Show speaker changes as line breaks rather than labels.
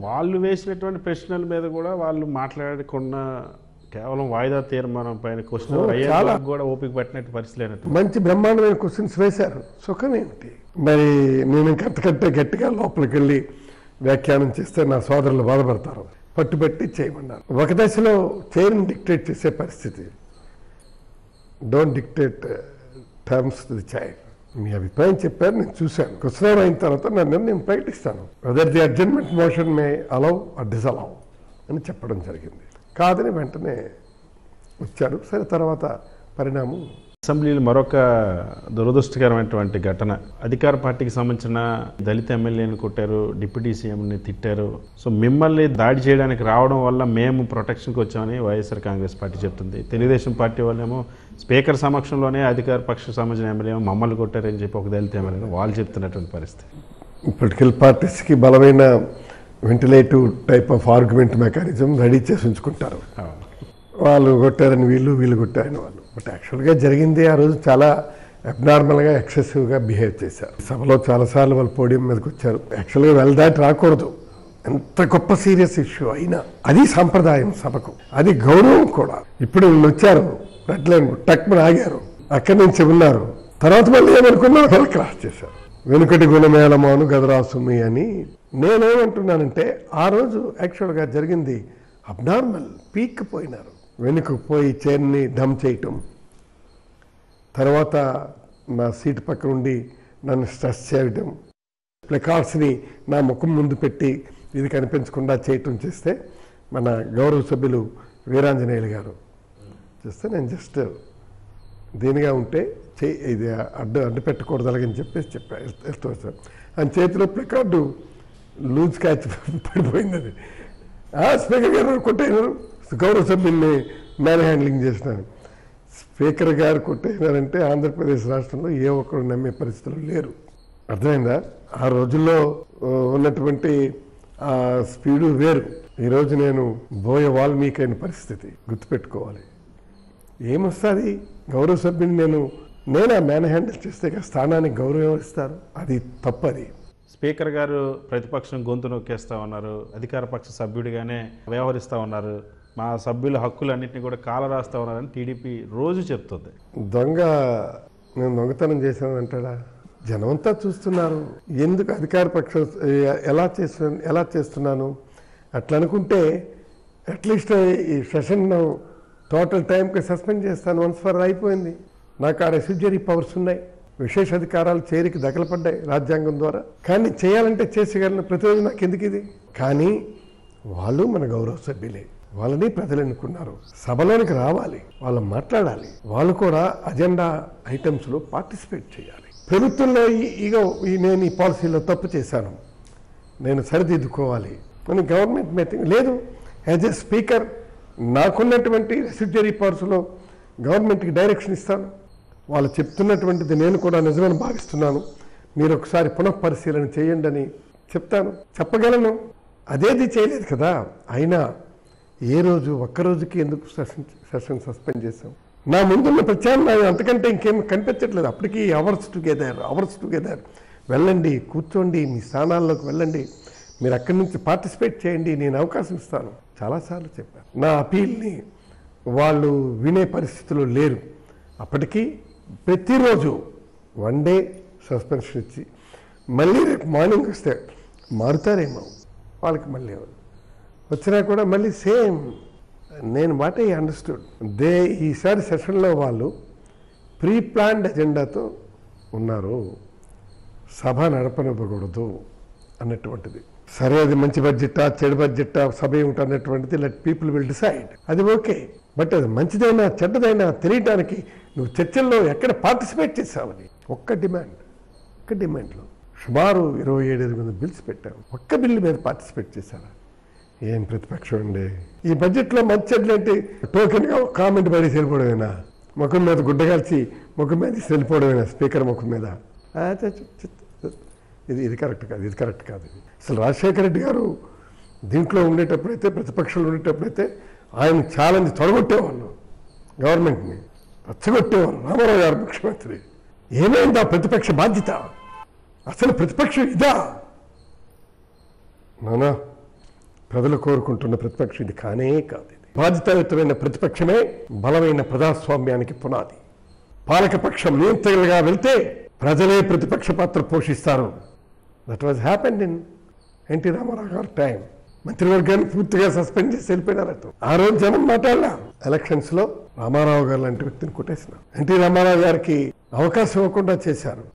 వాళ్ళు వేసినటువంటి ప్రశ్నల మీద కూడా వాళ్ళు మాట్లాడకుండా కేవలం వాయిదా తీర్మానం పైన క్వశ్చన్
ఓ,
అయ్యే
చాలా.
కూడా ఓపిక పట్టినట్టు పరిస్థితి లేనట్టు
మంచి బ్రహ్మాండమైన క్వశ్చన్స్ వేశారు సుఖం ఏమిటి మరి నేను ఇంకంతకంటే గట్టిగా లోపలికి వెళ్ళి వ్యాఖ్యానం చేస్తే నా సోదరులు బాధపడతారు పట్టుబట్టి చేయమన్నారు ఒక దశలో చైర్ని డిక్టేట్ చేసే పరిస్థితి don't dictate terms to the child మీ అభిప్రాయం చెప్పారు నేను చూశాను క్వశ్చన్ అయిన తర్వాత నా నిర్ణయం ప్రకటిస్తాను whether the adjustment motion may allow or disallow అని చెప్పడం జరిగింది కాదని వెంటనే వచ్చారు సరే తర్వాత పరిణామం
అసెంబ్లీలో మరొక దురదృష్టకరమైనటువంటి ఘటన అధికార పార్టీకి సంబంధించిన దళిత ఎమ్మెల్యేని కొట్టారు డిప్యూటీ సీఎంని తిట్టారు సో మిమ్మల్ని దాడి చేయడానికి రావడం వల్ల మేము ప్రొటెక్షన్కి వచ్చామని వైఎస్ఆర్ కాంగ్రెస్ పార్టీ చెప్తుంది తెలుగుదేశం పార్టీ వాళ్ళేమో స్పీకర్ సమక్షంలోనే అధికార పక్షకు సంబంధించిన ఎమ్మెల్యే మమ్మల్ని కొట్టారని చెప్పి ఒక దళిత ఎమ్మెల్యే వాళ్ళు చెప్తున్నటువంటి పరిస్థితి
పొలిటికల్ పార్టీస్కి బలమైన ventilative type of argument mechanism ready చేసి ఉంచుకుంటారు
అవును.
వాళ్ళు కొట్టారని వీళ్ళు వీళ్ళు కొట్టారని వాళ్ళు బట్ యాక్చువల్గా జరిగింది ఆ రోజు చాలా అబ్నార్మల్గా ఎక్సెసివ్గా బిహేవ్ చేశారు సభలో చాలాసార్లు వాళ్ళు పోడియం మీదకి వచ్చారు యాక్చువల్గా వెళ్ళ దాటి రాకూడదు ఎంత గొప్ప సీరియస్ ఇష్యూ అయినా అది సాంప్రదాయం సభకు అది గౌరవం కూడా ఇప్పుడు వీళ్ళు వచ్చారు రెడ్ లైన్ టక్మని ఆగారు అక్కడి నుంచి ఉన్నారు తర్వాత మళ్ళీ ఏమనుకున్నారు వాళ్ళు క్రాస్ చేశారు వెనుకటి గుణమేళమాను గదరాసుమి అని నేనేమంటున్నానంటే ఆ రోజు యాక్చువల్గా జరిగింది అబ్నార్మల్ పీక్ పోయినారు వెనుకకు పోయి చైర్ని డమ్ చేయటం తర్వాత నా సీట్ పక్కన ఉండి నన్ను స్ట్రెస్ చేయడం ప్లకార్డ్స్ని నా ముఖం ముందు పెట్టి ఇది కనిపించకుండా చేయటం చేస్తే మన గౌరవ సభ్యులు వీరాంజనేయులు గారు చేస్తే నేను జస్ట్ దీనిగా ఉంటే చే ఇది అడ్డు అడ్డు పెట్టకూడదు అలాగని చెప్పేసి చెప్పా వెళ్తూ వచ్చాను ఆయన చేతిలో ప్లకార్డు లూజ్ క్యాచ్ పడిపోయింది అది ఆ స్పీకర్ గారు కొట్టేనారు గౌరవ సభ్యుల్ని మ్యాన్ హ్యాండ్లింగ్ చేసినాను స్పీకర్ గారు కొట్టేసినారంటే ఆంధ్రప్రదేశ్ రాష్ట్రంలో ఏ ఒక్కరు నమ్మే పరిస్థితులు లేరు అర్థమైందా ఆ రోజుల్లో ఆ, ఉన్నటువంటి ఆ స్పీడు వేరు ఈరోజు నేను బోయ వాల్మీకి అయిన పరిస్థితి గుర్తుపెట్టుకోవాలి ఏమొస్తుంది గౌరవ సభ్యుని నేను నేను ఆ మ్యాన్ హ్యాండిల్ చేస్తే ఇక స్థానానికి గౌరవం ఇస్తారు అది తప్పది
స్పీకర్ గారు ప్రతిపక్షం గొంతు నొక్కేస్తా ఉన్నారు అధికార పక్ష సభ్యుడిగానే వ్యవహరిస్తూ ఉన్నారు మా సభ్యుల హక్కులన్నింటినీ కూడా కాల రాస్తా ఉన్నారని టీడీపీ రోజు చెప్తుంది
దొంగ నేను దొంగతనం చేశాను అంటాడా జనమంతా చూస్తున్నారు ఎందుకు అధికార పక్షం ఎ- ఎలా చేస్తు ఎలా చేస్తున్నాను అట్లా అనుకుంటే అట్లీస్ట్ ఈ సెషన్ టోటల్ టైంకి సస్పెండ్ చేస్తాను వన్స్ ఫర్ అయిపోయింది నాకు ఆ రెసిడ్యూరీ పవర్స్ ఉన్నాయి విశేష అధికారాలు చేరికి దగలపడ్డాయి రాజ్యాంగం ద్వారా కానీ చేయాలంటే చేసేయగలను ప్రతిరోజు నాకు ఎందుకు ఇది కానీ వాళ్ళు మన గౌరవ సభ్యులే వాళ్ళని ప్రజలు ఎన్నుకున్నారు సభలోనికి రావాలి వాళ్ళు మాట్లాడాలి వాళ్ళు కూడా అజెండా ఐటమ్స్లో పార్టిసిపేట్ చేయాలి ప్రభుత్వంలో ఈ- ఇగో ఈ నేను ఈ పాలసీలో తప్పు చేశాను నేను సరిదిద్దుకోవాలి అని గవర్నమెంట్ మీటింగ్ లేదు యాజ్ ఎ స్పీకర్ నాకున్నటువంటి రెసిడ్యూరీ పవర్స్లో గవర్నమెంట్కి డైరెక్షన్ ఇస్తాను వాళ్ళు చెప్తున్నటువంటిది నేను కూడా నిజమని భావిస్తున్నాను మీరు ఒకసారి పునఃపరిశీలన చేయండి అని చెప్తాను చెప్పగలను అదేది చేయలేదు కదా అయినా ఏ రోజు ఒక్క రోజుకి ఎందుకు సెషన్ సెషన్ సస్పెండ్ చేశాం నా ముందున్న ప్రత్యామ్నాయం అంతకంటే ఇంకేం కనిపించట్లేదు అప్పటికి అవర్స్ టుగెదర్ అవర్స్ టుగెదర్ వెళ్ళండి కూర్చోండి మీ స్థానాల్లోకి వెళ్ళండి మీరు అక్కడి నుంచి పార్టిసిపేట్ చేయండి నేను అవకాశం ఇస్తాను చాలాసార్లు చెప్పాను నా అపీల్ని వాళ్ళు వినే పరిస్థితిలో లేరు అప్పటికి ప్రతిరోజు వన్ డే సస్పెన్షన్ ఇచ్చి మళ్ళీ రేపు మార్నింగ్ వస్తే మారుతారేమో వాళ్ళకి మళ్ళీ వచ్చినా కూడా మళ్ళీ సేమ్ నేను వాట్ ఐ అండర్స్టూడ్ దే ఈసారి సెషన్లో వాళ్ళు ప్రీ ప్లాన్డ్ ఎజెండాతో ఉన్నారు సభ నడపనివ్వకూడదు అన్నటువంటిది సరే అది మంచి బడ్జెట్టా చెడు బడ్జెట్టా సభ ఏమిటి అన్నటువంటిది లెట్ పీపుల్ విల్ డిసైడ్ అది ఓకే బట్ అది మంచిదైనా చెడ్డదైనా తెలియటానికి నువ్వు చర్చల్లో ఎక్కడ పార్టిసిపేట్ చేసావని ఒక్క డిమాండ్ ఒక్క డిమాండ్లో సుమారు ఇరవై ఏడు ఎనిమిది బిల్స్ పెట్టావు ఒక్క బిల్లు మీద పార్టిసిపేట్ చేశారా ఏం ప్రతిపక్షం అండి ఈ బడ్జెట్లో మంచి చెడ్లంటే టోకెన్గా ఒక కామెంట్ పడేసి వెళ్ళిపోవడమేనా ముఖం మీద గుడ్డగాల్చి ముఖం మీద తీసి వెళ్ళిపోవడమేనా స్పీకర్ ముఖం మీద ఆ, చ, చ, చ, చ. ఇది ఇది కరెక్ట్ కాదు ఇది కరెక్ట్ కాదు ఇది అసలు రాజశేఖర రెడ్డి గారు దీంట్లో ఉండేటప్పుడైతే ప్రతిపక్షంలో ఉండేటప్పుడైతే ఆయన ఛాలెంజ్ తొడగొట్టేవాళ్ళు గవర్నమెంట్ని రచ్చగొట్టేవారు రామారావు గారు ముఖ్యమంత్రి ఏమైందా ప్రతిపక్ష బాధ్యత అసలు ప్రతిపక్షం ఇదా నానా ప్రజలు కోరుకుంటున్న ప్రతిపక్షం ఇది కానే కాదు ఇది బాధ్యతాయుతమైన ప్రతిపక్షమే బలమైన ప్రజాస్వామ్యానికి పునాది పాలకపక్షం నియంత్రణగా వెళ్తే ప్రజలే ప్రతిపక్ష పాత్ర పోషిస్తారు that was happened in NT Rama Rao గారి టైం మంత్రివర్గాన్ని పూర్తిగా సస్పెండ్ చేసి వెళ్ళిపోయినారట ఆ రోజు జనం మాట్లాడలా ఎలక్షన్స్ లో రామారావు గారు లాంటి వ్యక్తిని కొట్టేసినారు ఎన్టీ రామారావు గారికి అవకాశం ఇవ్వకుండా చేశారు